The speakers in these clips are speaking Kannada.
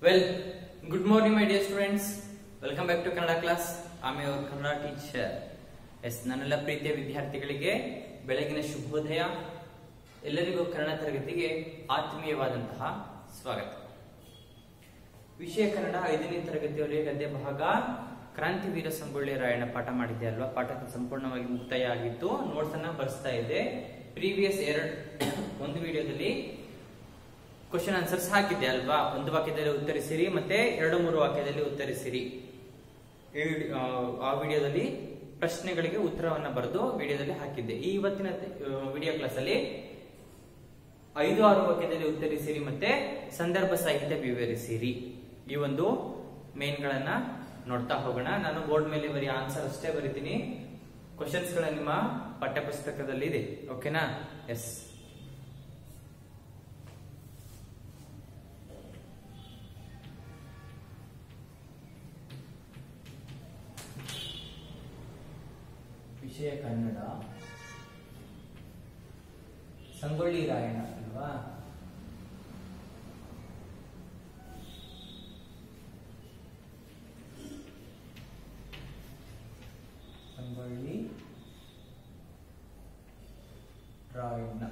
Well, good morning, my dear students. Welcome back to Kannada class. I'm your Kannada teacher. Yes ನನ್ನೆಲ್ಲ ಪ್ರೀತಿಯ ವಿದ್ಯಾರ್ಥಿಗಳಿಗೆ ಬೆಳಗಿನ ಶುಭೋದಯ ಎಲ್ಲರಿಗೂ ಕನ್ನಡ ತರಗತಿಗೆ ಆತ್ಮೀಯವಾದಂತಹ ಸ್ವಾಗತ ವಿಷಯ ಕನ್ನಡ ಐದನೇ ತರಗತಿಯವರೆಗೆ ಗದ್ಯ ಭಾಗ ಕ್ರಾಂತಿವೀರ ಸಂಗೊಳ್ಳಿ ರಾಯಣ್ಣ ಪಾಠ ಮಾಡಿದ್ದೆ ಅಲ್ವಾ ಪಾಠ ಸಂಪೂರ್ಣವಾಗಿ ಮುಕ್ತಾಯ ಆಗಿತ್ತು ನೋಟ್ಸ್ ಅನ್ನ ಬರ್ಸ್ತಾ ಇದ್ದೆ ಪ್ರೀವಿಯಸ್ ಎರಡ್ ಒಂದು ವಿಡಿಯೋದಲ್ಲಿ ಕ್ವಶನ್ ಆನ್ಸರ್ಸ್ ಹಾಕಿದ್ದೆ ಅಲ್ವಾ ಒಂದು ವಾಕ್ಯದಲ್ಲಿ ಉತ್ತರಿಸಿರಿ ಮತ್ತೆ ಎರಡು ಮೂರು ವಾಕ್ಯದಲ್ಲಿ ಉತ್ತರಿಸಿರಿ ಈ ವಿಡಿ- ಆ, ಆ ವಿಡಿಯೋದಲ್ಲಿ ಪ್ರಶ್ನೆಗಳಿಗೆ ಉತ್ತರವನ್ನ ಬರೆದು ವಿಡಿಯೋದಲ್ಲಿ ಹಾಕಿದ್ದೆ ಈ ಇವತ್ತಿನ ವಿಡಿಯೋ ಕ್ಲಾಸ್ ಅಲ್ಲಿ ಐದು ಆರು ವಾಕ್ಯದಲ್ಲಿ ಉತ್ತರಿಸಿರಿ ಮತ್ತೆ ಸಂದರ್ಭ ಸಾಹಿತ್ಯ ವಿವರಿಸಿರಿ ಈ ಒಂದು ಮೇನ್ ಗಳನ್ನ ನೋಡ್ತಾ ಹೋಗೋಣ ನಾನು ಬೋರ್ಡ್ ಮೇಲೆ ಬರೀ ಆನ್ಸರ್ ಅಷ್ಟೇ ಬರಿತೀನಿ ಕ್ವಶನ್ಸ್ ಗಳ ನಿಮ್ಮ ಪಠ್ಯ ಪುಸ್ತಕದಲ್ಲಿ ಇದೆ ಓಕೆನಾ ಎಸ್ ವಿಷಯ ಕನ್ನಡ ಸಂಗೊಳ್ಳಿ ರಾಯಣ್ಣ ಅಲ್ವಾ ಸಂಗೊಳ್ಳಿ ರಾಯಣ್ಣ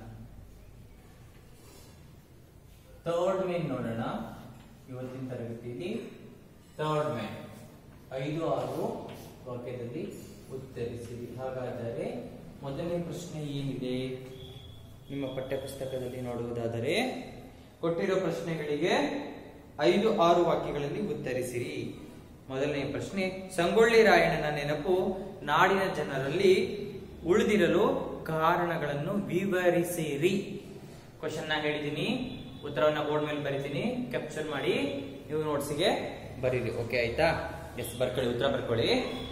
ಥರ್ಡ್ ಮೇನ್ ನೋಡೋಣ ಇವತ್ತಿನ ತರಗತಿಯಲ್ಲಿ ಥರ್ಡ್ ಮೇನ್ ಐದು ಆರು ವಾಕ್ಯದಲ್ಲಿ ಉತ್ತರಿಸಿರಿ ಹಾಗಾದರೆ ಮೊದಲನೇ ಪ್ರಶ್ನೆ ಏನಿದೆ ನಿಮ್ಮ ಪಠ್ಯ ಪುಸ್ತಕದಲ್ಲಿ ನೋಡುವುದಾದರೆ ಕೊಟ್ಟಿರೋ ಪ್ರಶ್ನೆಗಳಿಗೆ ಐದು ಆರು ವಾಕ್ಯಗಳಲ್ಲಿ ಉತ್ತರಿಸಿರಿ ಮೊದಲನೇ ಪ್ರಶ್ನೆ ಸಂಗೊಳ್ಳಿ ರಾಯಣ್ಣನ ನೆನಪು ನಾಡಿನ ಜನರಲ್ಲಿ ಉಳಿದಿರಲು ಕಾರಣಗಳನ್ನು ವಿವರಿಸಿರಿ ಕ್ವಶನ್ ನ ಹೇಳಿದ್ದೀನಿ ಉತ್ತರವನ್ನ ಬೋರ್ಡ್ ಮೇಲೆ ಬರಿತೀನಿ ಕ್ಯಾಪ್ಚರ್ ಮಾಡಿ ನೀವು ನೋಟ್ಸಿಗೆ ಬರೀರಿ ಓಕೆ ಆಯ್ತಾ ಎಸ್ ಬರ್ಕೊಳ್ಳಿ ಉತ್ತರ ಬರ್ಕೊಳ್ಳಿ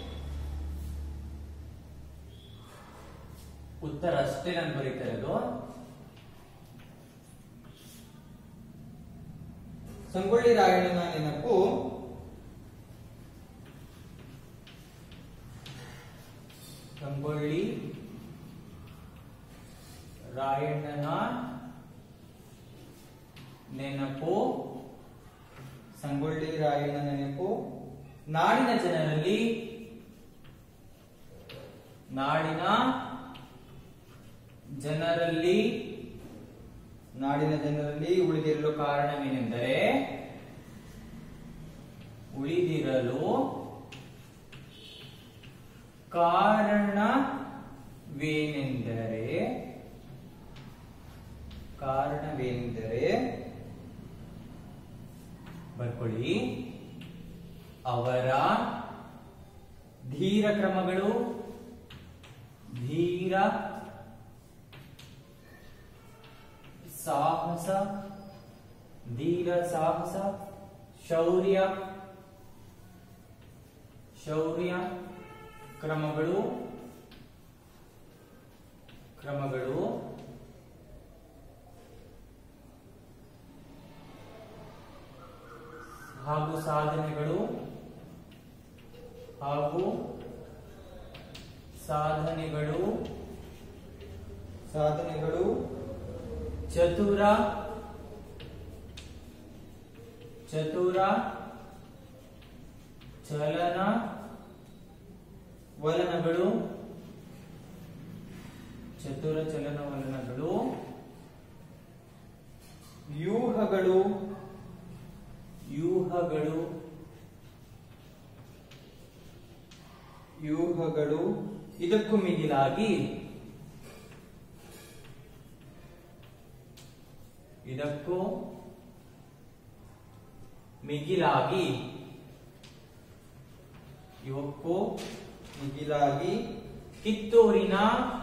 ಉತ್ತರ ಅಷ್ಟೇ ನಾನು ಬರೀತಾ ಇರೋದು ಸಂಗೊಳ್ಳಿ ರಾಯಣ್ಣನ ನೆನಪು ಸಂಗೊಳ್ಳಿ ರಾಯಣ್ಣನ ನೆನಪು ಸಂಗೊಳ್ಳಿ ರಾಯಣ್ಣನ ನೆನಪು ನಾಡಿನ ಜನರಲ್ಲಿ ನಾಡಿನ ಜನರಲ್ಲಿ ನಾಡಿನ ಜನರಲ್ಲಿ ಉಳಿದಿರಲು ಕಾರಣವೇನೆಂದರೆ ಉಳಿದಿರಲು ಕಾರಣವೇನೆಂದರೆ ಕಾರಣವೇನೆಂದರೆ ಬರ್ಕೊಳ್ಳಿ ಅವರ ಧೀರ ಕ್ರಮಗಳು ಧೀರ ಸಾಹಸ ಧೀರ ಸಾಹಸ ಶೌರ್ಯ ಶೌರ್ಯ ಕ್ರಮಗಳು ಕ್ರಮಗಳು ಹಾಗೂ ಸಾಧನೆಗಳು ಹಾಗೂ ಸಾಧನೆಗಳು ಸಾಧನೆಗಳು ಚತುರ ಚತುರ ಚಲನ ವಲನಗಳು ಚತುರ ಚಲನವಲನಗಳು ವ್ಯೂಹಗಳು ವ್ಯೂಹಗಳು ವ್ಯೂಹಗಳು ಇದಕ್ಕೂ ಮಿಗಿಲಾಗಿ ಇದಕ್ಕೂ ಮಿಗಿಲಾಗಿ ಇವಕ್ಕೂ ಮಿಗಿಲಾಗಿ ಕಿತ್ತೂರಿನ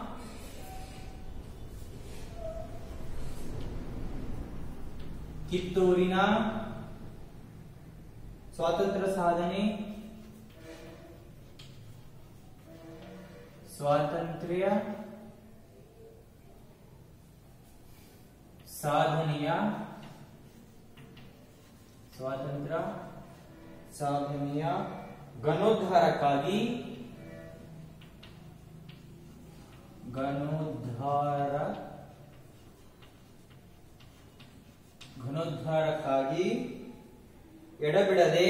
ಕಿತ್ತೂರಿನ ಸ್ವಾತಂತ್ರ್ಯ ಸಾಧನೆ ಸ್ವಾತಂತ್ರ್ಯ ಸಾಧನೆಯ ಸ್ವಾತಂತ್ರ್ಯ ಸಾಧನೆಯ ಘನೋದ್ಧಾರಕ್ಕಾಗಿ ಘನೋದ್ಧಾರ ಘನೋದ್ಧಾರಕ್ಕಾಗಿ ಎಡಬಿಡದೆ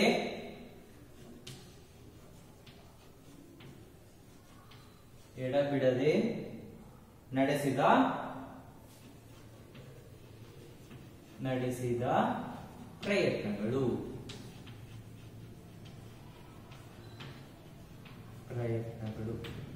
ಎಡಬಿಡದೆ ನಡೆಸಿದ ನಡೆಸಿದ ಪ್ರಯತ್ನಗಳು ಪ್ರಯತ್ನಗಳು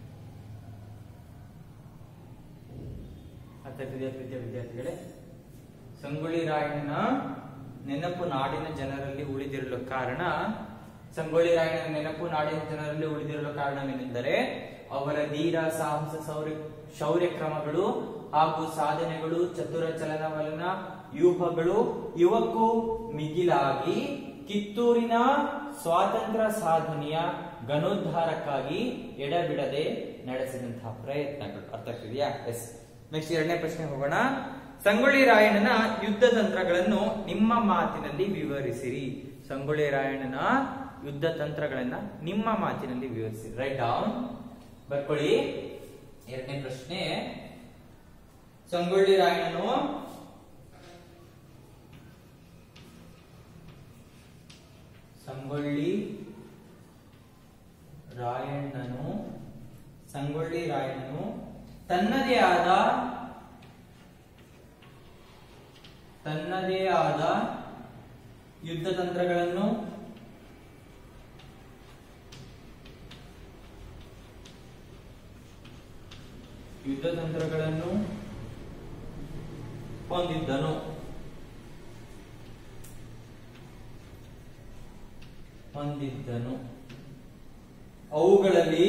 ಹತ್ತನೇ ಪ್ರೀತಿಯ ವಿದ್ಯಾರ್ಥಿಗಳೇ ಸಂಗೊಳ್ಳಿ ರಾಯಣ್ಣನ ನೆನಪು ನಾಡಿನ ಜನರಲ್ಲಿ ಉಳಿದಿರಲು ಕಾರಣ ಸಂಗೊಳ್ಳಿ ರಾಯಣ್ಣನ ನೆನಪು ನಾಡಿನ ಜನರಲ್ಲಿ ಉಳಿದಿರಲು ಕಾರಣವೇನೆಂದರೆ ಅವರ ಧೀರ ಸಾಹಸ ಶೌರ್ಯ ಶೌರ್ಯ ಕ್ರಮಗಳು ಹಾಗೂ ಸಾಧನೆಗಳು ಚತುರ ಚಲನವಲನ ವ್ಯೂಹಗಳು ಇವಕ್ಕೂ ಮಿಗಿಲಾಗಿ ಕಿತ್ತೂರಿನ ಸ್ವಾತಂತ್ರ್ಯ ಸಾಧನೆಯ ಘನೋದ್ಧಾರಕ್ಕಾಗಿ ಎಡಬಿಡದೆ ನಡೆಸಿದಂತಹ ಪ್ರಯತ್ನಗಳು ಅರ್ಥ ಆಗ್ತಿದೆಯಾ ಎಸ್ ನೆಕ್ಸ್ಟ್ ಎರಡನೇ ಪ್ರಶ್ನೆ ಹೋಗೋಣ ಸಂಗೊಳ್ಳಿ ರಾಯಣ್ಣನ ಯುದ್ಧ ತಂತ್ರಗಳನ್ನು ನಿಮ್ಮ ಮಾತಿನಲ್ಲಿ ವಿವರಿಸಿರಿ ಸಂಗೊಳ್ಳಿ ರಾಯಣ್ಣನ ಯುದ್ಧ ತಂತ್ರಗಳನ್ನ ನಿಮ್ಮ ಮಾತಿನಲ್ಲಿ ವಿವರಿಸಿರಿ ರೈಟ್ ಡೌನ್ ಬರ್ಕೊಳ್ಳಿ ಎರಡನೇ ಪ್ರಶ್ನೆ ಸಂಗೊಳ್ಳಿ ರಾಯಣ್ಣನು ಸಂಗೊಳ್ಳಿ ರಾಯಣ್ಣನು ಸಂಗೊಳ್ಳಿ ರಾಯಣ್ಣನು ತನ್ನದೇ ಆದ ತನ್ನದೇ ಆದ ಯುದ್ಧ ತಂತ್ರಗಳನ್ನು ಯುದ್ಧ ತಂತ್ರಗಳನ್ನು ಹೊಂದಿದ್ದನು ಹೊಂದಿದ್ದನು ಅವುಗಳಲ್ಲಿ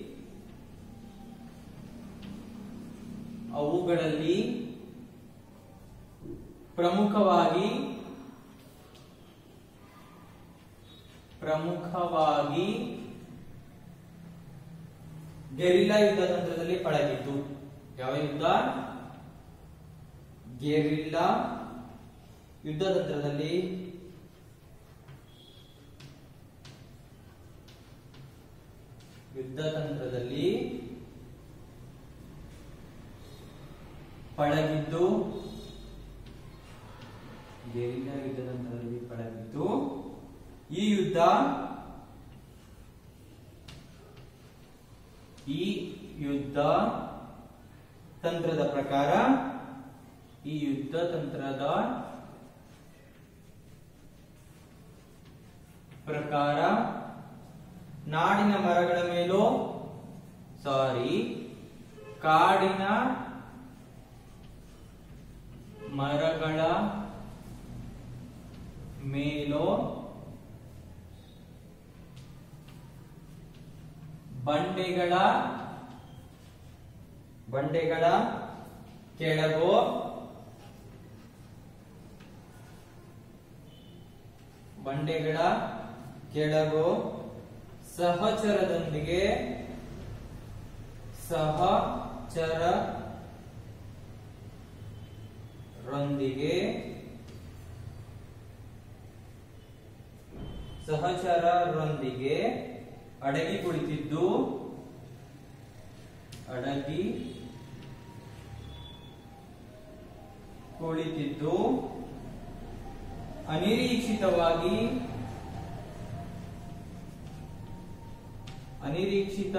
ಅವುಗಳಲ್ಲಿ ಪ್ರಮುಖವಾಗಿ ಪ್ರಮುಖವಾಗಿ ಗೆರಿಲ್ಲಾ ಯುದ್ಧ ತಂತ್ರದಲ್ಲಿ ಪಳಗಿತ್ತು ಯಾವ ಯುದ್ಧ ಗೆರಿಲ್ಲಾ ಯುದ್ಧ ತಂತ್ರದಲ್ಲಿ ಯುದ್ಧ ತಂತ್ರದಲ್ಲಿ ಪಳಗಿದ್ದು ಗೆರಿಲ್ಲಾ ಯುದ್ಧ ತಂತ್ರದಲ್ಲಿ ಪಳಗಿದ್ದು ಈ ಯುದ್ಧ ಈ ಯುದ್ಧ ತಂತ್ರದ ಪ್ರಕಾರ ಈ ಯುದ್ಧ ತಂತ್ರದ ಪ್ರಕಾರ ನಾಡಿನ ಮರಗಳ ಮೇಲೋ ಸಾರಿ ಕಾಡಿನ ಮರಗಳ ಮೇಲೋ ಬಂಡೆಗಳ ಬಂಡೆಗಳ ಕೆಳಗೋ ಬಂಡೆಗಳ ಕೆಳಗೋ ಸಹಚರದೊಂದಿಗೆ ಸಹಚರ ರೊಂದಿಗೆ ಸಹಚರರೊಂದಿಗೆ ಅಡಗಿ ಕುಳಿತಿದ್ದು ಅಡಗಿ ಕುಳಿತಿದ್ದು ಅನಿರೀಕ್ಷಿತವಾಗಿ ಅನಿರೀಕ್ಷಿತ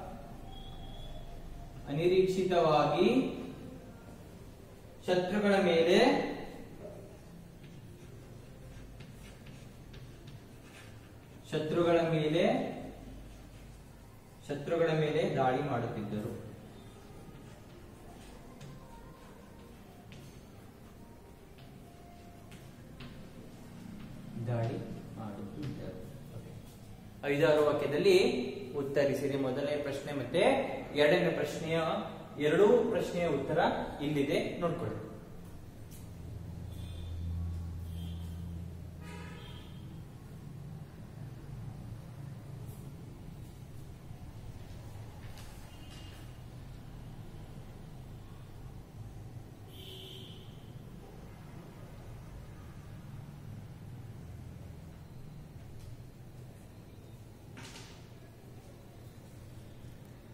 ಅನಿರೀಕ್ಷಿತವಾಗಿ ಶತ್ರುಗಳ ಮೇಲೆ ಶತ್ರುಗಳ ಮೇಲೆ ಶತ್ರುಗಳ ಮೇಲೆ ದಾಳಿ ಮಾಡುತ್ತಿದ್ದರು ದಾಳಿ ಮಾಡುತ್ತಿದ್ದರು Okay. ಐದಾರು ವಾಕ್ಯದಲ್ಲಿ ಉತ್ತರಿಸಿರಿ ಮೊದಲನೇ ಪ್ರಶ್ನೆ ಮತ್ತೆ ಎರಡನೇ ಪ್ರಶ್ನೆಯ ಎರಡೂ ಪ್ರಶ್ನೆಯ ಉತ್ತರ ಇಲ್ಲಿದೆ ನೋಡ್ಕೊಳ್ಳಿ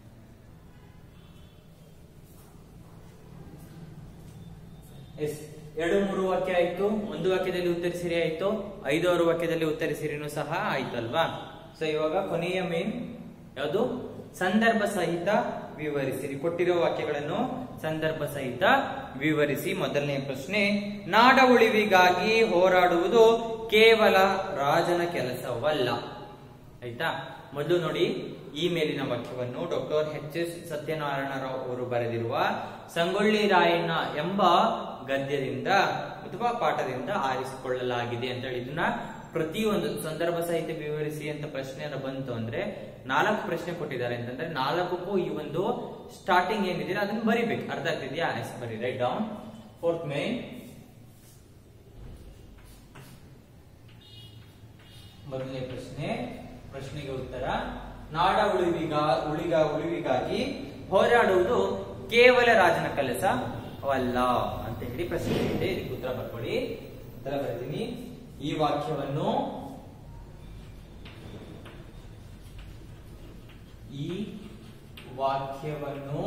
ಎಸ್ ಎರಡು ಮೂರು ವಾಕ್ಯ ಆಯ್ತು ಒಂದು ವಾಕ್ಯದಲ್ಲಿ ಉತ್ತರಿಸಿರಿ ಆಯ್ತು ಐದು ಆರು ವಾಕ್ಯದಲ್ಲಿ ಉತ್ತರಿಸಿರಿನೂ ಸಹ ಆಯ್ತು ಅಲ್ವಾ ಸೊ ಇವಾಗ ಕೊನೆಯ ಮೇನ್ ಯಾವುದು ಸಂದರ್ಭ ಸಹಿತ ವಿವರಿಸಿರಿ ಕೊಟ್ಟಿರೋ ವಾಕ್ಯಗಳನ್ನು ಸಂದರ್ಭ ಸಹಿತ ವಿವರಿಸಿ ಮೊದಲನೇ ಪ್ರಶ್ನೆ ನಾಡ ಉಳಿವಿಗಾಗಿ ಹೋರಾಡುವುದು ಕೇವಲ ರಾಜನ ಕೆಲಸವಲ್ಲ ಆಯ್ತಾ ಮೊದಲು ನೋಡಿ ಈ ಮೇಲಿನ ವಾಕ್ಯವನ್ನು doctor H S Satyanarayana Rao ಅವರು ಬರೆದಿರುವ ಸಂಗೊಳ್ಳಿ ರಾಯಣ್ಣ ಎಂಬ ಗದ್ಯದಿಂದ ಅಥವಾ ಪಾಠದಿಂದ ಆರಿಸಿಕೊಳ್ಳಲಾಗಿದೆ ಅಂತ ಹೇಳಿ ಇದನ್ನ ಪ್ರತಿಯೊಂದು ಸಂದರ್ಭ ಸಹಿತ ವಿವರಿಸಿ ಅಂತ ಪ್ರಶ್ನೆ ಬಂತು ಅಂದ್ರೆ ನಾಲ್ಕು ಪ್ರಶ್ನೆ ಕೊಟ್ಟಿದ್ದಾರೆ ಅಂತಂದ್ರೆ ನಾಲ್ಕಕ್ಕೂ ಈ ಒಂದು ಸ್ಟಾರ್ಟಿಂಗ್ ಏನಿದೆ ಅದನ್ನ ಬರಿಬೇಕು ಅರ್ಥ ಆಗ್ತಿದ್ಯಾ ಎಸ್ ಬರಿ ರೈಟ್ ಡೌನ್ ಫೋರ್ತ್ ಮೇನ್ ಮೊದಲನೇ ಪ್ರಶ್ನೆ ಪ್ರಶ್ನೆಗೆ ಉತ್ತರ ನಾಡ ಉಳಿವಿಗ ಉಳಿಗ ಉಳಿವಿಗಾಗಿ ಹೋರಾಡುವುದು ಕೇವಲ ರಾಜನ ಕೆಲಸವಲ್ಲ ಅಂತ ಹೇಳಿ ಪ್ರಶ್ನೆ ಇದೆ ಇದಕ್ಕೆ ಉತ್ತರ ಬರ್ಕೊಳ್ಳಿ ಉತ್ತರ ಬರ್ತೀನಿ ಈ ವಾಕ್ಯವನ್ನು ಈ ವಾಕ್ಯವನ್ನು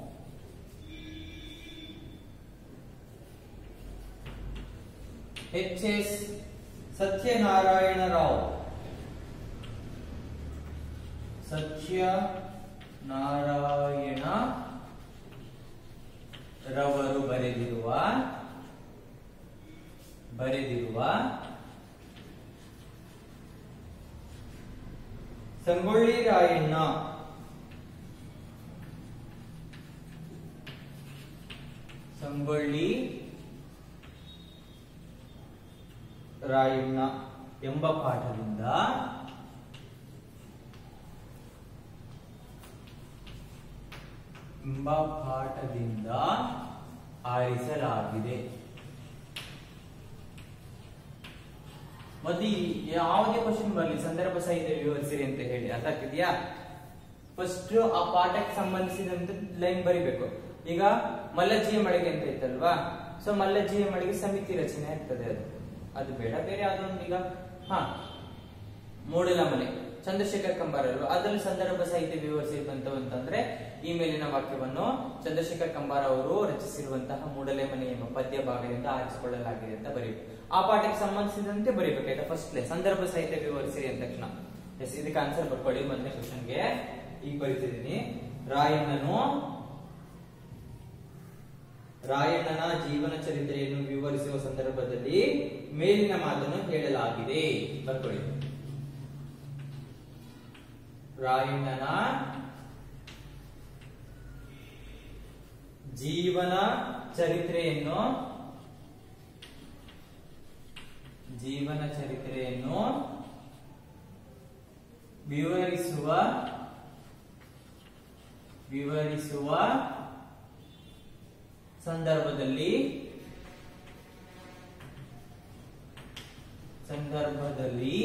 ಎಚ್ ಎಸ್ ಸತ್ಯನಾರಾಯಣ ರಾವ್ ಸತ್ಯ ನಾರಾಯಣ ರವರು ಬರೆದಿರುವ ಬರೆದಿರುವ ಸಂಗೊಳ್ಳಿ ರಾಯಣ್ಣ ಸಂಗೊಳ್ಳಿ ರಾಯಣ್ಣ ಎಂಬ ಪಾಠದಿಂದ ಎಂಬ ಪಾಠದಿಂದ ಆರಿಸಲಾಗಿದೆ ಮತ್ತೆ ಈ ಯಾವುದೇ ಕ್ವಶನ್ ಬರಲಿ ಸಂದರ್ಭ ಸಹಿತ ವಿವರಿಸಿರಿ ಅಂತ ಹೇಳಿ ಅರ್ಥ ಆಗ್ತಿದ್ಯಾ ಫಸ್ಟ್ ಆ ಪಾಠಕ್ಕೆ ಸಂಬಂಧಿಸಿದಂತೆ ಲೈನ್ ಬರಿಬೇಕು ಈಗ ಮಲ್ಲಜ್ಜಿಯ ಮಳಿಗೆ ಅಂತ ಇತ್ತಲ್ವಾ ಸೊ ಮಲ್ಲಜ್ಜಿಯ ಮಳಿಗೆ ಸಮಿತಿ ರಚನೆ ಆಗ್ತದೆ ಅದು ಅದು ಬೇಡ ಬೇರೆ ಯಾವ್ದೊಂದು ಈಗ ಹಾ ಮೂಡಲ ಮನೆ ಚಂದ್ರಶೇಖರ್ ಕಂಬಾರ್ ಅಲ್ವಾ ಅದರಲ್ಲಿ ಸಂದರ್ಭ ಸಹಿತ ವಿವರಿಸಿ ಬಂತು ಅಂತಂದ್ರೆ ಈ ಮೇಲಿನ ವಾಕ್ಯವನ್ನು ಚಂದ್ರಶೇಖರ್ ಕಂಬಾರ್ ಅವರು ರಚಿಸಿರುವಂತಹ ಮೂಡಲೆ ಮನೆ ಎಂಬ ಪದ್ಯ ಭಾಗದಿಂದ ಆರಿಸಿಕೊಳ್ಳಲಾಗಿದೆ ಅಂತ ಬರೀಬೇಕು ಆ ಪಾಠಕ್ಕೆ ಸಂಬಂಧಿಸಿದಂತೆ ಬರೀಬೇಕಾಯ್ತಾ ಫಸ್ಟ್ ಲೇ ಸಂದರ್ಭ ಸಹಿತ ವಿವರಿಸಿರಿ ಅಂದ ತಕ್ಷಣ ಎಸ್ ಇದಕ್ಕೆ ಆನ್ಸರ್ ಬರ್ಕೊಳ್ಳಿ ಮೊದಲನೇ ಕ್ವಶನ್ಗೆ ಈಗ ಬರೀತಿದ್ದೀನಿ ರಾಯಣ್ಣನು ರಾಯಣ್ಣನ ಜೀವನ ಚರಿತ್ರೆಯನ್ನು ವಿವರಿಸುವ ಸಂದರ್ಭದಲ್ಲಿ ಮೇಲಿನ ಮಾತನ್ನು ಹೇಳಲಾಗಿದೆ ಬರ್ಕೊಳ್ಳಿ ರಾಯಣ್ಣನ ಜೀವನ ಚರಿತ್ರೆಯನ್ನು ಜೀವನ ಚರಿತ್ರೆಯನ್ನು ವಿವರಿಸುವ ವಿವರಿಸುವ ಸಂದರ್ಭದಲ್ಲಿ ಸಂದರ್ಭದಲ್ಲಿ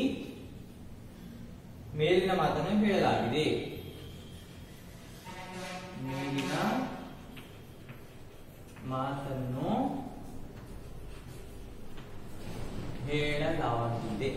ಮೇಲಿನ ಮಾತನ್ನು ಹೇಳಲಾಗಿದೆ ಮೇಲಿನ ಮಾತನ್ನು ಹೇಳಲಾಗಿದೆ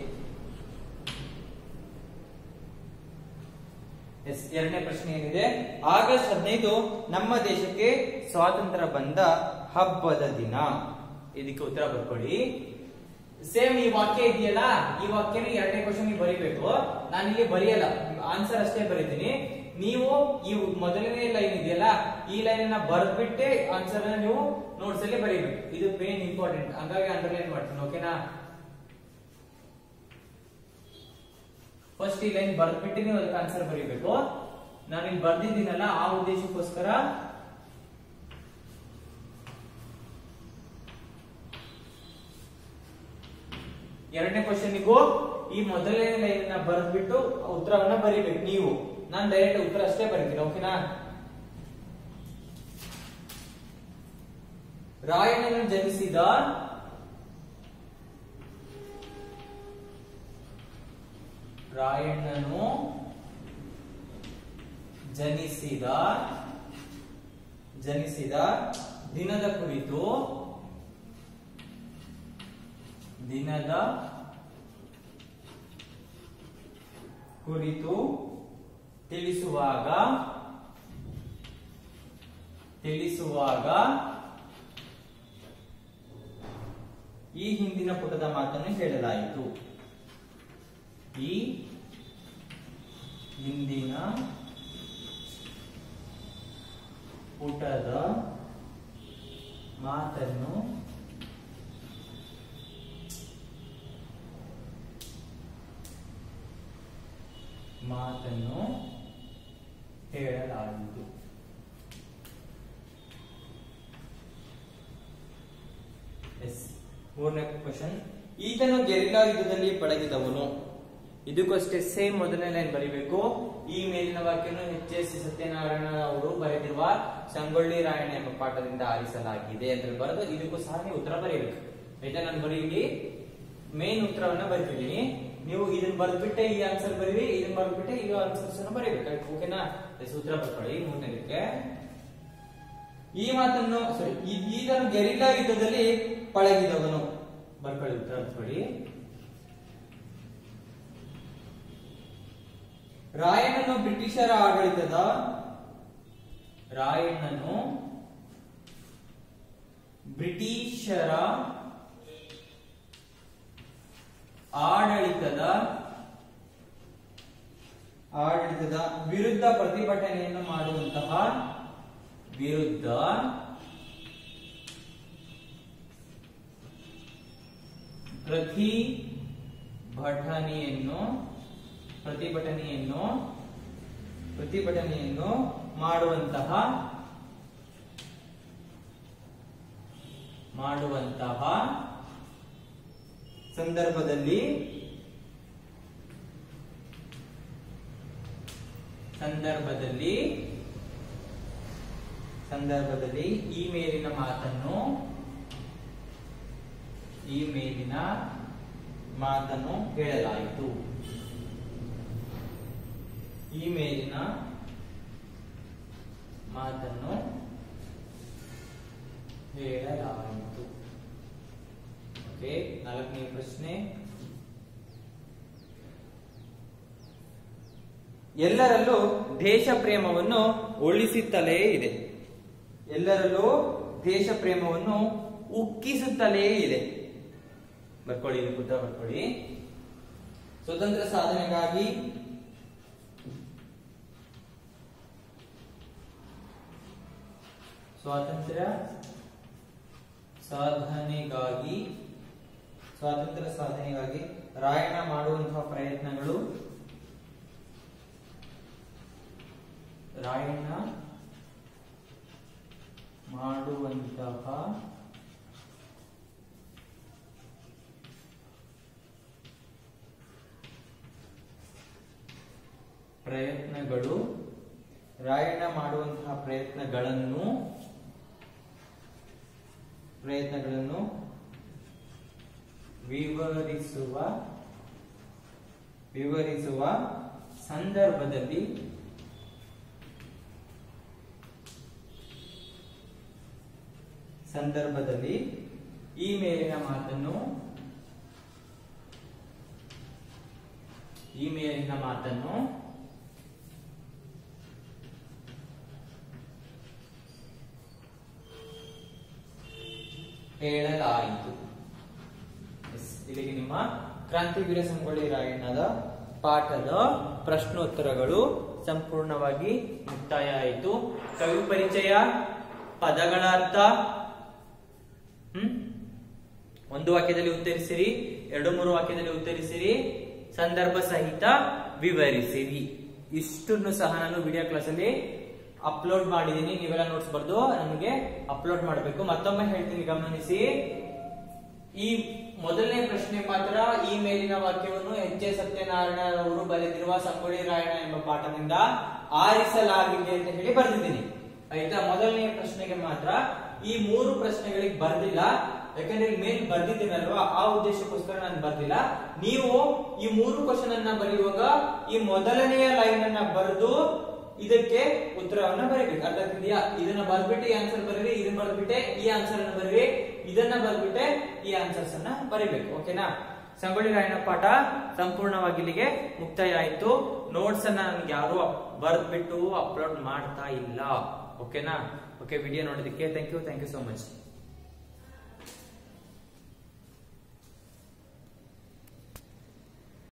ಎಸ್ ಎರಡನೇ ಪ್ರಶ್ನೆ ಏನಿದೆ ಆಗಸ್ಟ್ ಹದಿನೈದು ನಮ್ಮ ದೇಶಕ್ಕೆ ಸ್ವಾತಂತ್ರ್ಯ ಬಂದ ಹಬ್ಬದ ದಿನ ಇದಕ್ಕೆ ಉತ್ತರ ಬರ್ಕೊಳ್ಳಿ ಸೇಮ್ ಈ ವಾಕ್ಯ ಇದೆಯಲ್ಲ ಈ ವಾಕ್ಯನ ಎರಡನೇ ಕ್ವಶನ್ ಬರೀಬೇಕು ನಾನು ಇಲ್ಲಿ ಬರೆಯಲ್ಲ ಆನ್ಸರ್ ಅಷ್ಟೇ ಬರೀತೀನಿ ನೀವು ಈ ಮೊದಲನೇ ಲೈನ್ ಇದೆಯಲ್ಲ ಈ ಲೈನ್ ಅನ್ನ ಬರ್ದ್ಬಿಟ್ಟೆ ಆನ್ಸರ್ ನೀವು ನೋಟ್ಸ್ ಅಲ್ಲಿ ಬರೀಬೇಕು ಇದು ಮೇನ್ ಇಂಪಾರ್ಟೆಂಟ್ ಹಂಗಾಗಿ ಅಂಡರ್ಲೈನ್ ಮಾಡ್ತೀನಿ ಓಕೆನಾ ಫಸ್ಟ್ ಈ ಲೈನ್ ಬರ್ದ್ಬಿಟ್ಟು ನೀವು ಅದಕ್ಕೆ ಆನ್ಸರ್ ಬರೀಬೇಕು ನಾನು ಇಲ್ಲಿ ಬರ್ದಿದ್ದೀನಲ್ಲ ಆ ಉದ್ದೇಶಕ್ಕೋಸ್ಕರ ಎರಡನೇ ಕ್ವಶನ್ಗೂ ಈ ಮೊದಲನೇ ಲೈನ್ ಅನ್ನ ಬರೆದ್ಬಿಟ್ಟು ಉತ್ತರವನ್ನ ಬರೀಬೇಕು ನೀವು ನಾನು ಡೈರೆಕ್ಟ್ ಉತ್ತರ ಅಷ್ಟೇ ಬರೀತೀನಿ ಓಕೆನಾ ರಾಯಣ್ಣನು ಜನಿಸಿದ ರಾಯಣ್ಣನು ಜನಿಸಿದ ಜನಿಸಿದ ದಿನದ ಕುರಿತು ದಿನದ ಕುರಿತು ತಿಳಿಸುವಾಗ ತಿಳಿಸುವಾಗ ಈ ಹಿಂದಿನ ಪುಟದ ಮಾತನ್ನು ಹೇಳಲಾಯಿತು ಈ ಹಿಂದಿನ ಪುಟದ ಮಾತನ್ನು ಮಾತನ್ನು ಹೇಳಲಾಯಿತು ಎಸ್ ಮೂರನೇ ಕ್ವಶನ್ ಈತನು ಗೆರಿಲ್ಲಾ ಯುದ್ಧದಲ್ಲಿ ಪಳಗಿದವನು ಇದಕ್ಕೂ ಅಷ್ಟೇ ಸೇಮ್ ಮೊದಲನೇ ಲೈನ್ ಬರೀಬೇಕು ಈ ಮೇಲಿನ ವಾಕ್ಯವನ್ನು ಎಚ್ ಎಸ್ ಸತ್ಯನಾರಾಯಣ ಅವರು ಬರೆದಿರುವ ಸಂಗೊಳ್ಳಿ ರಾಯಣ್ಣ ಎಂಬ ಪಾಠದಿಂದ ಆರಿಸಲಾಗಿದೆ ಅಂತ ಬರೆದು ಇದಕ್ಕೂ ಸಹ ನೀವು ಉತ್ತರ ಬರೀಬೇಕು ಆಯ್ತಾ ನಾನು ಬರೀ ಇಲ್ಲಿ ಮೇನ್ ಉತ್ತರವನ್ನ ಬರಿತಿದ್ದೀನಿ ನೀವು ಇದನ್ನ ಬರೆದ್ಬಿಟ್ಟೆ ಈ ಆನ್ಸರ್ ಬರೀರಿ ಇದನ್ನ ಬರೆದ್ಬಿಟ್ಟೆ ಈ ಆನ್ಸರ್ಸ್ ಅನ್ನ ಬರೀಬೇಕು ಓಕೆನಾ ಎಸ್ ಉತ್ತರ ಬರ್ಕೊಳ್ಳಿ ಮೂರನೇದಕ್ಕೆ ಈ ಮಾತನ್ನು ಸಾರಿ ಈತನು ಗೆರಿಲ್ಲಾ ಯುದ್ಧದಲ್ಲಿ ಪಳಗಿದವನು ಬರ್ಕೊಳ್ಳಿ ಉತ್ತರ ಬರ್ಕೊಳ್ಳಿ ರಾಯಣ್ಣನು ಬ್ರಿಟಿಷರ ಆಡಳಿತದ ರಾಯಣ್ಣನು ಬ್ರಿಟಿಷರ ಆಡಳಿತದ ಆಡಳಿತದ ವಿರುದ್ಧ ಪ್ರತಿಭಟನೆಯನ್ನು ಮಾಡುವಂತಹ ವಿರುದ್ಧ ಪ್ರತಿಭಟನೆಯನ್ನು ಪ್ರತಿಭಟನೆಯನ್ನು ಪ್ರತಿಭಟನೆಯನ್ನು ಮಾಡುವಂತಹ ಮಾಡುವಂತಹ ಸಂದರ್ಭದಲ್ಲಿ ಸಂದರ್ಭದಲ್ಲಿ ಸಂದರ್ಭದಲ್ಲಿ ಈ ಮೇಲಿನ ಮಾತನ್ನು ಈ ಮೇಲಿನ ಮಾತನ್ನು ಹೇಳಲಾಯಿತು ಈ ಮೇಲಿನ ಮಾತನ್ನು ಹೇಳಲಾಯಿತು ಓಕೆ ನಾಲ್ಕನೇ ಪ್ರಶ್ನೆ ಎಲ್ಲರಲ್ಲೂ ದೇಶ ಪ್ರೇಮವನ್ನು ಉಳಿಸುತ್ತಲೇ ಇದೆ ಎಲ್ಲರಲ್ಲೂ ದೇಶ ಪ್ರೇಮವನ್ನು ಉಕ್ಕಿಸುತ್ತಲೇ ಇದೆ ಬರ್ಕೊಳ್ಳಿ ಇಲ್ಲಿ ಉತ್ತರ ಬರ್ಕೊಳ್ಳಿ ಸ್ವತಂತ್ರ ಸಾಧನೆಗಾಗಿ ಸ್ವಾತಂತ್ರ್ಯ ಸಾಧನೆಗಾಗಿ ಸ್ವಾತಂತ್ರ್ಯ ಸಾಧನೆಗಾಗಿ ರಾಯಣ್ಣ ಮಾಡುವಂತಹ ಪ್ರಯತ್ನಗಳು ರಾಯಣ್ಣ ಮಾಡುವಂತಹ ಪ್ರಯತ್ನಗಳು ರಾಯಣ್ಣ ಮಾಡುವಂತಹ ಪ್ರಯತ್ನಗಳನ್ನು ಪ್ರಯತ್ನಗಳನ್ನು ವಿವರಿಸುವ ವಿವರಿಸುವ ಸಂದರ್ಭದಲ್ಲಿ ಸಂದರ್ಭದಲ್ಲಿ ಈ ಮೇಲಿನ ಮಾತನ್ನು ಈ ಮೇಲಿನ ಮಾತನ್ನು ಹೇಳಲಾಯಿತು ಎಸ್, ಇಲ್ಲಿಗೆ ನಿಮ್ಮ ಕ್ರಾಂತಿವೀರ ಸಂಗೊಳ್ಳಿ ರಾಯಣ್ಣದ ಪಾಠದ ಪ್ರಶ್ನೋತ್ತರಗಳು ಸಂಪೂರ್ಣವಾಗಿ ಮುಕ್ತಾಯ ಆಯಿತು ಕವಿ ಪರಿಚಯ ಪದಗಳ ಅರ್ಥ ಹ್ಮ್ ಒಂದು ವಾಕ್ಯದಲ್ಲಿ ಉತ್ತರಿಸಿರಿ ಎರಡು ಮೂರು ವಾಕ್ಯದಲ್ಲಿ ಉತ್ತರಿಸಿರಿ ಸಂದರ್ಭ ಸಹಿತ ವಿವರಿಸಿರಿ ಇಷ್ಟನ್ನು ಸಹ ನಾನು ವಿಡಿಯೋ ಕ್ಲಾಸ್ ಅಲ್ಲಿ ಅಪ್ಲೋಡ್ ಮಾಡಿದ್ದೀನಿ ನೀವೆಲ್ಲ ನೋಟ್ಸ್ ಬರ್ದು ನನಗೆ ಅಪ್ಲೋಡ್ ಮಾಡಬೇಕು ಮತ್ತೊಮ್ಮೆ ಹೇಳ್ತೀನಿ ಗಮನಿಸಿ ಈ ಮೊದಲನೇ ಪ್ರಶ್ನೆ ಮಾತ್ರ ಈ ಮೇಲಿನ ವಾಕ್ಯವನ್ನು ಎಚ್ ಎ ಸತ್ಯನಾರಾಯಣ ಅವರು ಬರೆದಿರುವ ಸಂಗೊಳ್ಳಿ ರಾಯಣ್ಣ ಎಂಬ ಪಾಠದಿಂದ ಆರಿಸಲಾಗಿದೆ ಅಂತ ಹೇಳಿ ಬರೆದಿದ್ದೀನಿ ಆಯ್ತಾ ಮೊದಲನೇ ಪ್ರಶ್ನೆಗೆ ಮಾತ್ರ ಈ ಮೂರು ಪ್ರಶ್ನೆಗಳಿಗೆ ಬರ್ದಿಲ್ಲ ಯಾಕಂದ್ರೆ ಈ ಮೇಲ್ ಬರ್ದಿದ್ದೀನಲ್ವಾ ಆ ಉದ್ದೇಶಕ್ಕೋಸ್ಕರ ನಾನು ಬರ್ದಿಲ್ಲ ನೀವು ಈ ಮೂರು ಕ್ವಶನ್ ಅನ್ನ ಬರೆಯುವಾಗ ಈ ಮೊದಲನೆಯ ಲೈನ್ ಅನ್ನ ಬರೆದು ಇದಕ್ಕೆ ಉತ್ತರವನ್ನ ಬರೀಬೇಕು ಅರ್ಥ ಆಗ್ತಿದ್ಯಾ ಇದನ್ನ ಬರ್ಬಿಟ್ಟು ಈ ಆನ್ಸರ್ ಬರೀರಿ ಇದನ್ನ ಬರ್ಬಿಟ್ಟೆ ಈ ಆನ್ಸರ್ ಅನ್ನ ಬರೀರಿ ಇದನ್ನ ಬರ್ಬಿಟ್ಟೆ ಈ ಆನ್ಸರ್ಸ್ ಅನ್ನ ಬರೀಬೇಕು ಓಕೆನಾ ಸಂಗೊಳ್ಳಿ ರಾಯಣ್ಣ ಪಾಠ ಸಂಪೂರ್ಣವಾಗಿ ಇಲ್ಲಿಗೆ ಮುಕ್ತಾಯ ಆಯ್ತು ನೋಟ್ಸ್ ಅನ್ನ ನನಗೆ ಯಾರು ಬರ್ದ್ಬಿಟ್ಟು ಅಪ್ಲೋಡ್ ಮಾಡ್ತಾ ಇಲ್ಲ ಓಕೆನಾ ಓಕೆ ವಿಡಿಯೋ ನೋಡೋದಕ್ಕೆ thank you thank you so much